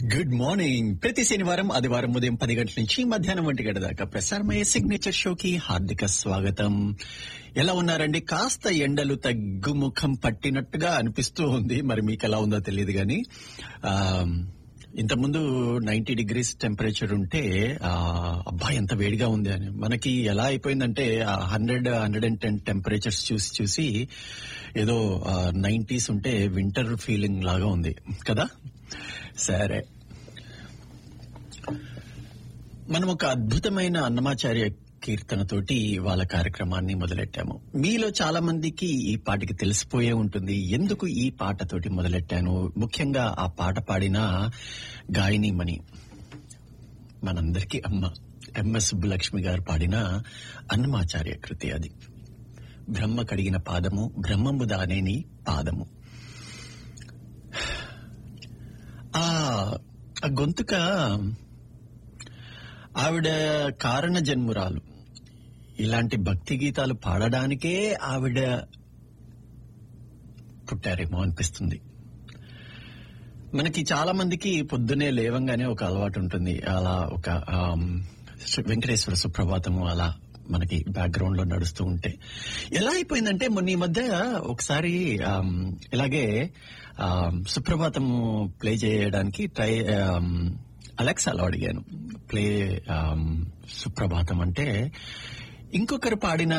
good morning ప్రతి శనివారం ఆదివారం ఉదయం పది గంటల నుంచి మధ్యాహ్నం ఒంటి గంట దాకా ప్రసారమయ్యే సిగ్నేచర్ షోకి హార్దిక స్వాగతం ఎలా ఉన్నారండి కాస్త ఎండలు తగ్గుముఖం పట్టినట్టుగా అనిపిస్తూ ఉంది మరి మీకు ఎలా ఉందో తెలియదు కానీ ఇంతకుముందు నైన్టీ డిగ్రీస్ టెంపరేచర్ ఉంటే ఆ, అబ్బాయి ఎంత వేడిగా ఉంది అని మనకి ఎలా అయిపోయిందంటే hundred hundred and ten temperatures చూసి చూసి ఏదో నైన్టీస్ ఉంటే వింటర్ ఫీలింగ్ లాగా ఉంది కదా సరే మనం ఒక అద్భుతమైన అన్నమాచార్య కీర్తనతోటి వాళ్ళ కార్యక్రమాన్ని మొదలెట్టాము మీలో చాలా మందికి ఈ పాటకి తెలిసిపోయే ఉంటుంది ఎందుకు ఈ పాటతోటి మొదలెట్టాను ముఖ్యంగా ఆ పాట పాడిన గాయనిమణి మనందరికీ అమ్మ ఎంఎస్ సుబ్బలక్ష్మి గారు పాడిన అన్నమాచార్య కృతి అది బ్రహ్మ కడిగిన పాదము బ్రహ్మము దానేని పాదము ఆ ఆ గొంతుక ఆవిడ కారణ జన్మురాలు ఇలాంటి భక్తి గీతాలు పాడడానికే ఆవిడ పుట్టారేమో అనిపిస్తుంది మనకి చాలా మందికి పొద్దునే లేవంగానే ఒక అలవాటు ఉంటుంది అలా ఒక ఆమ్, వెంకటేశ్వర సుప్రభాతము అలా మనకి బ్యాక్గ్రౌండ్ లో నడుస్తూ ఉంటే ఎలా అయిపోయిందంటే మొన్న ఈ మధ్య ఒకసారి ఆమ్, ఇలాగే ఆమ్, సుప్రభాతము ప్లే చేయడానికి ట్రై ఆమ్, అలెక్సాలో అడిగాను ప్లే ఆమ్, సుప్రభాతం అంటే ఇంకొకరు పాడిన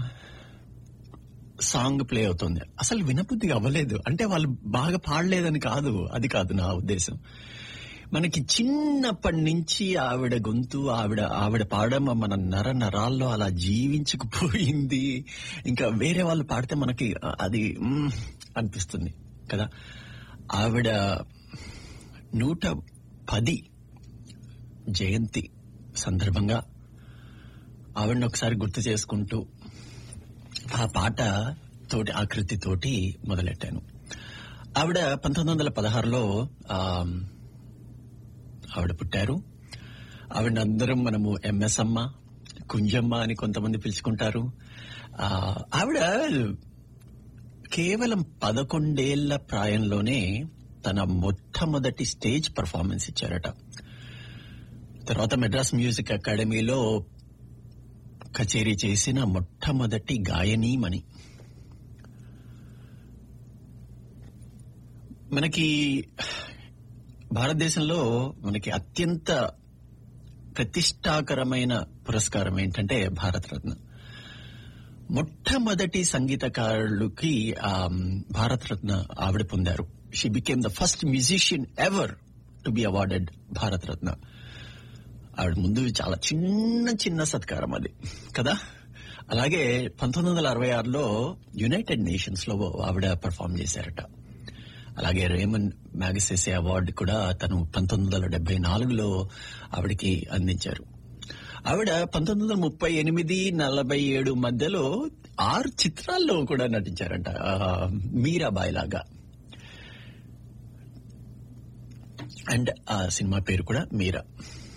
సాంగ్ ప్లే అవుతుంది అసలు వినబుద్ధి అవ్వలేదు అంటే వాళ్ళు బాగా పాడలేదని కాదు అది కాదు నా ఉద్దేశం మనకి చిన్నప్పటి నుంచి ఆవిడ గొంతు ఆవిడ ఆవిడ పాడడం మన నర నరాల్లో అలా జీవించుకుపోయింది ఇంకా వేరే వాళ్ళు పాడితే మనకి అది మ్మ్ అనిపిస్తుంది కదా ఆవిడ నూట పది జయంతి సందర్భంగా ఆవిడని ఒకసారి గుర్తు చేసుకుంటూ ఆ పాట తోటి ఆ కృతి తోటి మొదలెట్టాను ఆవిడ పంతొమ్మిది వందల పదహారులో ఆమ్, ఆవిడ పుట్టారు ఆవిడ అందరం మనము ఎంఎస్ అమ్మ కుంజమ్మ అని కొంతమంది పిలుచుకుంటారు ఆ, ఆవిడ కేవలం పదకొండేళ్ల ప్రాయంలోనే తన మొట్టమొదటి స్టేజ్ పర్ఫార్మెన్స్ ఇచ్చారట తర్వాత మెడ్రాస్ మ్యూజిక్ అకాడమీలో కచేరీ చేసిన మొట్టమొదటి గాయనీమణి మనకి భారతదేశంలో మనకి అత్యంత ప్రతిష్టాకరమైన పురస్కారం ఏంటంటే భారతరత్న మొట్టమొదటి సంగీతకారులకి భారతరత్న ఆవిడ పొందారు she became the first musician ever to be awarded Bharat Ratna ఆవిడ ముందు చాలా చిన్న చిన్న సత్కారం అది కదా అలాగే పంతొమ్మిది వందల అరవై ఆరులో యునైటెడ్ నేషన్స్ లో ఆవిడ పర్ఫామ్ చేశారట అలాగే రేమన్ మ్యాగసెసే అవార్డు కూడా తను పంతొమ్మిది వందల డెబ్బై నాలుగులో ఆవిడకి అందించారు ఆవిడ పంతొమ్మిది వందల ముప్పై ఎనిమిది నలభై ఏడు మధ్యలో ఆరు చిత్రాల్లో కూడా నటించారంట ఆ, మీరాబాయ్ లాగా అండ్ ఆ సినిమా పేరు కూడా మీరా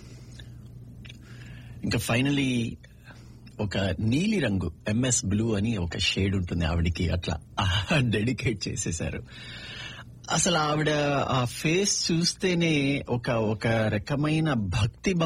ఇంకా ఫైనలీ ఒక నీలి రంగు ఎంఎస్ బ్లూ అని ఒక షేడ్ ఉంటుంది ఆవిడికి అట్లా డెడికేట్ చేసేశారు అసలు ఆవిడ ఆ ఫేస్ చూస్తేనే ఒక ఒక రకమైన భక్తి